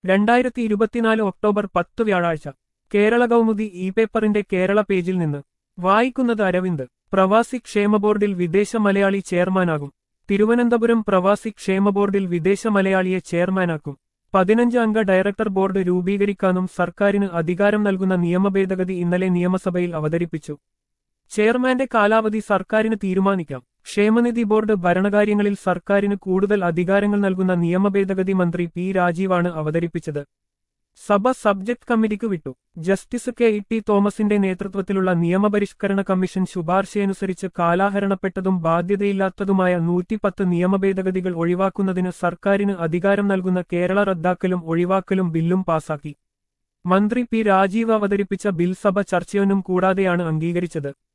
രണ്ടായിരത്തി ഇരുപത്തിനാല് ഒക്ടോബർ പത്ത് വ്യാഴാഴ്ച കേരള കൗമുദി ഇ പേപ്പറിന്റെ കേരള പേജിൽ നിന്ന് വായിക്കുന്നത് അരവിന്ദ് പ്രവാസി ക്ഷേമ ബോർഡിൽ വിദേശ മലയാളി ചെയർമാനാകും തിരുവനന്തപുരം പ്രവാസി ക്ഷേമ ബോർഡിൽ വിദേശ മലയാളിയെ ചെയർമാനാക്കും പതിനഞ്ച് അംഗ ഡയറക്ടർ ബോർഡ് രൂപീകരിക്കാനും സർക്കാരിന് അധികാരം നൽകുന്ന നിയമഭേദഗതി ഇന്നലെ നിയമസഭയിൽ അവതരിപ്പിച്ചു ചെയർമാന്റെ കാലാവധി സർക്കാരിന് തീരുമാനിക്കാം ക്ഷേമനിധി ബോർഡ് ഭരണകാര്യങ്ങളിൽ സർക്കാരിന് കൂടുതൽ അധികാരങ്ങൾ നൽകുന്ന നിയമഭേദഗതി മന്ത്രി പി രാജീവാണ് അവതരിപ്പിച്ചത് സഭ സബ്ജക്ട് കമ്മിറ്റിക്ക് വിട്ടു ജസ്റ്റിസ് കെ ഇ ടി തോമസിന്റെ നേതൃത്വത്തിലുള്ള നിയമപരിഷ്കരണ കമ്മീഷൻ ശുപാർശയനുസരിച്ച് കാലാഹരണപ്പെട്ടതും ബാധ്യതയില്ലാത്തതുമായ നൂറ്റിപ്പത്ത് നിയമഭേദഗതികൾ ഒഴിവാക്കുന്നതിന് സർക്കാരിന് അധികാരം നൽകുന്ന കേരള റദ്ദാക്കലും ഒഴിവാക്കലും ബില്ലും പാസാക്കി മന്ത്രി പി രാജീവ് അവതരിപ്പിച്ച ബിൽ സഭ ചർച്ചയൊന്നും കൂടാതെയാണ് അംഗീകരിച്ചത്